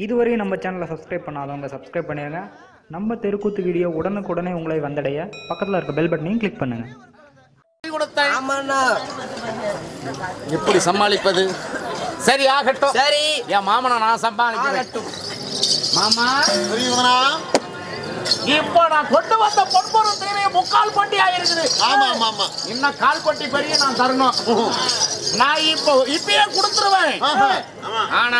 இதுவரையும் நம்ம சேனலை சப்ஸ்கிரைப் பண்ணாதவங்க சப்ஸ்கிரைப் பண்ணிடுங்க நம்ம தெருக்கூத்து வீடியோ உடனுக்குடனே உங்களை வந்தடைய பக்கத்தில் இருக்க பெல் பட்டனையும் கிளிக் பண்ணுங்கள் ஆமாண்ணா எப்படி சமாளிப்பது சரி ஆகட்டும் சரி என் மாமனை நான் சமாளிக்கிறேன் மாமா புரியுதுனா இப்போ நான் கொண்டு வந்த பொன்பொருள் தேவையை முக்கால் பட்டி ஆயிருக்குது ஆமா ஆமா ஆமா இன்னும் கால் பட்டி பெரிய நான் தரணும் நான் இப்போ இப்பயே கொடுத்துருவேன் ஆஹா. ஆனா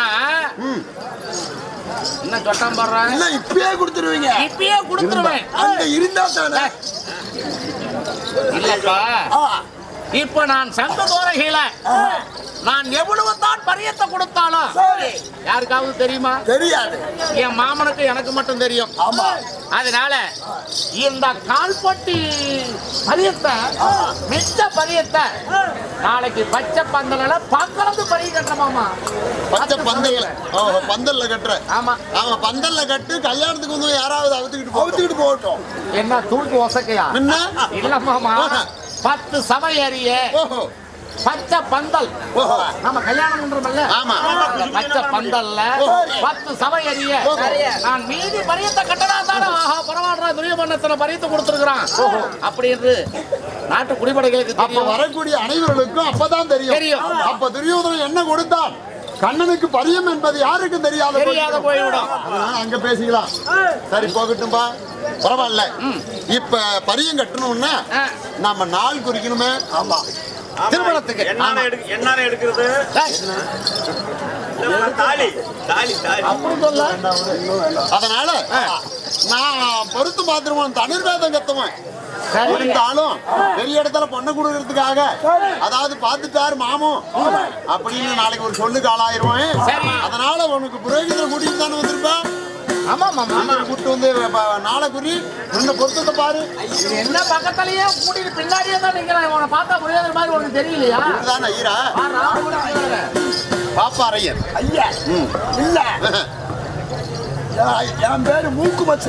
என்ன சொட்டம் போடுறேன் இல்ல இப்பயே கொடுத்துருவீங்க இப்பயே கொடுத்துருவேன் அங்க இருந்தா தானே இல்லப்பா ஆ, இப்ப நான் சங்க தோரகையில நான் எவ்வளவு தான் பரியத்தை கொடுத்தாலும் சரி யாருக்காவது தெரியுமா தெரியாது என் மாமனுக்கு எனக்கு மட்டும் தெரியும் ஆமா அதனால இந்த கால்பட்டி பரியத்தை மிச்ச பரியத்தை நாளைக்கு பச்சை பந்தல பக்கலந்து பரிய கட்டமாமா பச்சை பந்தல்ல ஓஹோ பந்தல்ல கட்டுற ஆமா ஆமா பந்தல்ல கட்டு கல்யாணத்துக்கு வந்து யாராவது அவுத்துக்கிட்டு போ அவுத்துக்கிட்டு போகட்டும் என்ன தூக்கு ஒசக்கையா முன்ன இல்ல மாமா ஆஹா. பத்து சமையறிய ஓஹோ பச்சை பந்தல் ஓஹோ நம்ம கல்யாணம் பண்றோம்ல ஆமா பச்சை பந்தல்ல பத்து சபை அறிய நான் மீதி பரியத்தை கட்டடா தானே ஆஹா பரவாயில்ல துரியமன்னத்துல பரியத்தை கொடுத்துருக்கான் அப்படி என்று நாட்டு குடிப்படைகளுக்கு அப்ப தெரியும் வரக்கூடிய அனைவர்களுக்கும் அப்பதான் தெரியும் தெரியும். அப்ப துரியோதனன் என்ன கொடுத்தான் கண்ணனுக்கு பரியம் என்பது யாருக்கும் தெரியாத தெரியாத போய்விடும். அதனால அங்க பேசிக்கலாம் சரி போகட்டும்பா பரவாயில்ல இப்ப பரியம் கட்டணும்னா ஆ. நம்ம நாள் குறிக்கணுமே ஆமா திருமணத்துக்கு என்னால எடு- என்னால எடுக்கிறது டேய், இல்ல, தாலி தாலி தாலி அப்படி சொல்ல அதனால நான் பொருத்து பாத்துருவோம் தனிர்வேதம் கத்துவேன் சரி. இருந்தாலும் பெரிய இடத்துல பொண்ணு கொடுக்கறதுக்காக அதாவது பாத்துட்டாரு மாமும் அப்படின்னு நாளைக்கு ஒரு சொல்லுக்கு ஆளாயிருவேன் சரி. அதனால உனக்கு புரோகிதரை கூட்டிட்டு தானே வந்திருப்பேன் ஆமா மாமா கூட்டு வந்து ப- நாளை குறி இந்த பொருத்தத்தை பாரு இது என்ன பக்கத்துலயே கூட்டிட்டு பின்னாடியே தான் நிக்கிறேன் உன பார்த்தா புரியாத மாதிரி உனக்கு தெரியலையா இதுதான் ஐயரா ஆ, ராம கூட கேளுங்க. பாப்பாரையர் ஐயா இல்ல என் என் பேரு மூக்கு மச்சு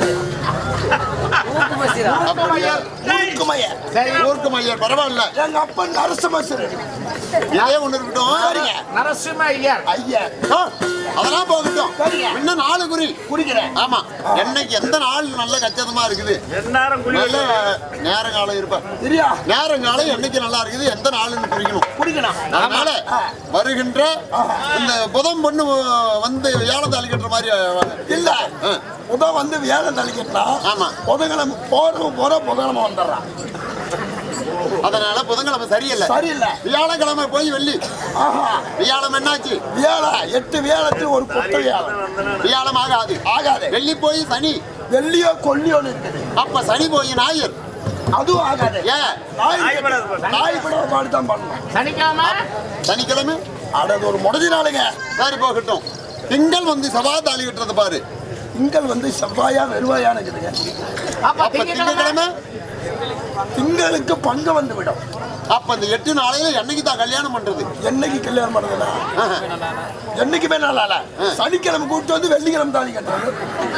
அப்பமையர். மூக்கு மைய சரி ஊருக்கு மையர் பரவாயில்ல எங்க அப்பன் நரச மசரு இதே ஒண்ணு இருக்கட்டும் நரசிம்ம ஐயர் ஐயா ஆ, அதெல்லாம் போகட்டும் சரிங்க. இன்னும் நாலு குறி குடிக்கிறேன் ஆமா என்னைக்கு எந்த நாள் நல்ல கச்சிதமா இருக்குது எந்நேரம் குழி நல்ல நேரங்காலம் இருப்பேன் சரியா நேரங்காலம் என்னைக்கு நல்லா இருக்குது எந்த நாள்னு குறிக்கணும் குடிக்கணும் அதனால வருகின்ற இந்த புதன் பொண்ணு வந்து வியாழத்தை அழிக்கிற மாதிரி இல்ல ஆ. புதன் வந்து வேலை தளிக்கட்டா ஆமா. புதன்கிழமை போறவங்க போற புதன்கிழமை வந்துடுறான் அதனால புதன்கிழமை சரியில்லை சரியில்லை வியாழக்கிழமை போய் வெள்ளி ஆஹா வியாழம் என்னாச்சு வேலை எட்டு வேலத்தில் ஒரு கொட்டை வேலை வியாழம் ஆகாது ஆகாது வெள்ளி போய் சனி வெள்ளியோ கொல்லியோன்னு இருக்குது அப்ப சனி போய் ஞாயிறு அதுவும் ஆகாது ஏன் நாய் படாது பாரு. நாய் பட பாடு தான் பண்ணணும் சனிக்கிழமை சனிக்கிழமை அடது ஒரு முடிஞ்ச நாளுங்க சரி போகட்டும் திங்கள் வந்து செவ்வாய் தாலி கட்டுறது பாரு திங்கள் வந்து செவ்வாயா வெறுவாயான்னு இருக்குதுங்க அப்ப அப்ப திங்கட்கிழமை திங்கக்கிழமை திங்களுக்கு பங்கு வந்து விடும் அப்ப இந்த எட்டு நாளையில என்னைக்கு தான் கல்யாணம் பண்றது என்னைக்கு கல்யாணம் பண்ணுதுன்னா என்னைக்குமே நாளால சனிக்கிழமை கூப்பிட்டு வந்து வெள்ளிக்கிழமை தாலி கட்டுறது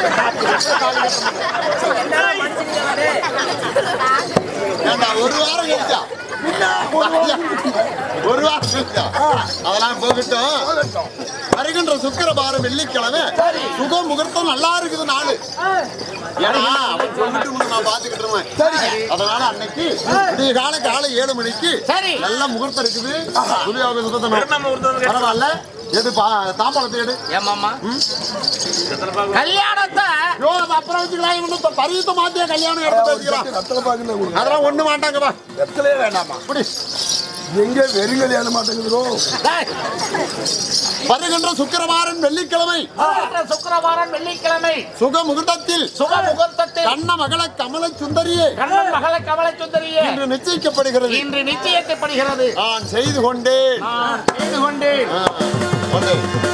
ஏண்டா, ஒரு வாரம் கழிச்சா ஒரு வாரம் கழிச்சா அதெல்லாம் போகட்டும் வருகின்ற சுக்கிரபாரம் வெள்ளிக்கிழமை சுக முகூர்த்தம் நல்லா இருக்குது நாளு ஏன்னா அவன் சொல்லிட்டு முன்ன நான் பாத்துக்கிட்டு இருந்தேன் அதனால அன்னைக்கு விடிய கால காலை ஏழு மணிக்கு சரி. நல்ல முகூர்த்தம் இருக்குது புதிய சுத்தம் பெருநாள் முகூர்த்தம் பரவாயில்ல எது பா தாம்பாளத்தை எடு ஏமாமா கல்யாணத்தை யோ அது அப்புறம் வச்சுக்கலாம் இவனு இப்ப பரியத்தை மாத்தியா கல்யாணம் எடுத்து பேசிக்கிறான் ரத்தன பாக்குல கொடுங்க அதெல்லாம் ஒண்ணு மாட்டாங்கப்பா ரத்தலே வேண்டாமா இப்படி எங்க வெறும் கல்யாணம் மாட்டேங்குதோ டேய், வருகின்ற சுக்கிரவாரன் வெள்ளிக்கிழமை வருகின்ற சுக்கிரவாரம் வெள்ளிக்கிழமை சுக முகூர்த்தத்தில் சுப முகூர்த்தத்தில் கண்ண மகள கமல சுந்தரியே கண்ணன் மகள கமலை சுந்தரியே இன்று நிச்சயிக்கப்படுகிறது இன்று நிச்சயத்தைப்படுகிறது நான் செய்து கொண்டேன் நான் செய்து கொண்டேன் ஆ, வந்து.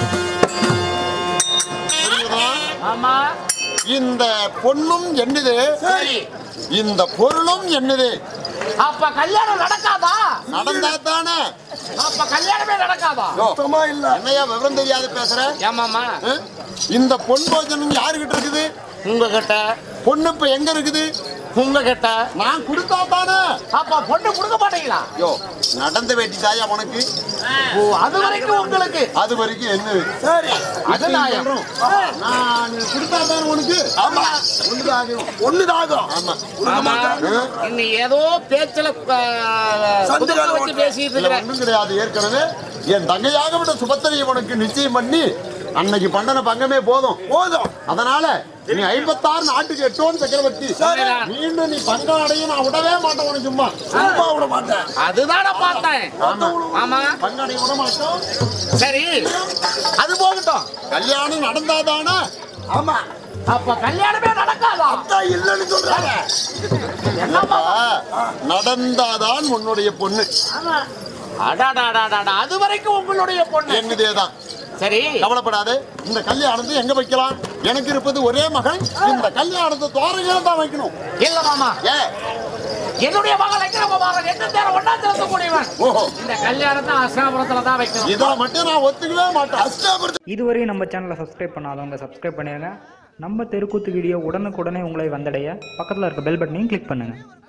புரியுதா? ஆமா இந்த பொண்ணும் என்னது சரி இந்த பொருளும் என்னது அப்ப கல்யாணம் நடக்காதா நடந்தா தானே அப்ப கல்யாணமே நடக்காதா யோ, சுத்தமா இல்ல என்னையா விவரம் தெரியாது பேசுற ஏமாமா ஆ? இந்த பொன் போஜனம் யாருகிட்ட இருக்குது உங்ககிட்ட பொண்ணு இப்ப எங்க இருக்குது உங்க கிட்ட நான் கொடுத்தா தானே அப்ப பொண்ணு கொடுக்க மாட்டீங்களா யோ நடந்த வேட்டி தாயா உனக்கு ஓ அது வரைக்கும் உங்களுக்கு அது வரைக்கும் என்ன சரி அது நியாயம். சொல்றோம். நான் கொடுத்தா தானே உனக்கு ஆமா ஒன்றுதாகும் ஒண்ணுதாகும் ஆமா கொடுக்க ஆமா. மாட்டேன் இன்னும் ஏதோ பேச்சுல ஆ, குதிரை வச்சு பேசிட்டு இதுல இருக்கிறேன் ஒண்ணும் கிடையாது ஏற்கனவே என் தங்கையாக விட்ட சுபத்திரையை உனக்கு நிச்சயம் பண்ணி அன்னைக்கு பண்ணன பங்கமே போதும் போதும் அதனால நீ ஐம்பத்தாறு நாட்டுக்கு எட்டோன் சக்கரவர்த்தி சரிதான். மீண்டும் நீ பங்கம் அடையும் நான் விடவே மாட்டேன் உனக்கு சும்மா சும்மா விட மாட்டேன் அதுதான பார்த்தேன் ஆமா ஆமா பங்கம் அடைய விட மாட்டோம் சரி அது போகட்டும் கல்யாணம் நடந்தாதானே ஆமா அப்ப கல்யாணமே நடக்காதா அதான் இல்லைன்னு சொல்றாங்க என்னப்பா நடந்தாதான் உன்னுடைய பொண்ணு அடாடாடாடாடா அது வரைக்கும் உங்களுடைய பொண்ணு என்னதேதான் சரி கவலைப்படாதே இந்த கல்யாணத்தை எங்க வைக்கலாம் எனக்கு இருப்பது ஒரே மகன் இந்த கல்யாணத்தை தோரகையில தான் வைக்கணும் இல்ல மாமா ஏ என்னுடைய மகள் வைக்கிறவன் எந்த நேரம் ஒன்னா திறக்கக்கூடியவன் ஓஹோ இந்த கல்யாணத்தை அஸ்னாபுரத்துல தான் வைக்கணும் இதை மட்டும் நான் ஒத்துக்கவே மாட்டேன் அஷ்டாபுரத்து இதுவரையும் நம்ம சேனலை சப்ஸ்கிரைப் பண்ணாதவங்க சப்ஸ்கிரைப் பண்ணிடுங்க நம்ம தெருக்கூத்து வீடியோ உடனுக்குடனே உங்களை வந்தடைய பக்கத்தில் இருக்க பெல் பட்டனையும் கிளிக் பண்ணுங்கள்